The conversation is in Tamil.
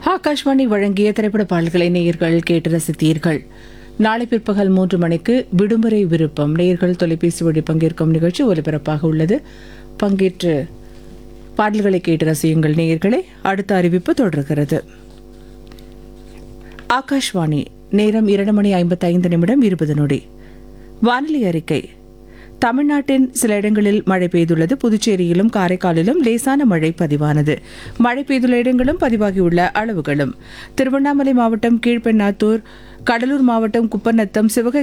ஆகாஷ்வாணி வழங்கிய திரைப்பட பாடல்களை நேயர்கள் கேட்டு ரசித்தீர்கள் நாளை பிற்பகல் மூன்று மணிக்கு விடுமுறை விருப்பம் நேயர்கள் தொலைபேசி வழி பங்கேற்கும் நிகழ்ச்சி ஒலிபரப்பாக உள்ளது பங்கேற்று பாடல்களை கேட்டு ரசியுங்கள் நேயர்களே அடுத்த அறிவிப்பு தொடர்கிறது ஆகாஷ்வாணி நேரம் இரண்டு மணி ஐம்பத்தைந்து நிமிடம் இருபது நொடி வானிலை அறிக்கை தமிழ்நாட்டின் சில இடங்களில் மழை பெய்துள்ளது புதுச்சேரியிலும் காரைக்காலிலும் லேசான மழை பதிவானது மழை பெய்துள்ள இடங்களும் பதிவாகியுள்ள அளவுகளும் திருவண்ணாமலை மாவட்டம் கீழ்பெண்ணாத்தூர் கடலூர் மாவட்டம் குப்பநத்தம் சிவகங்கை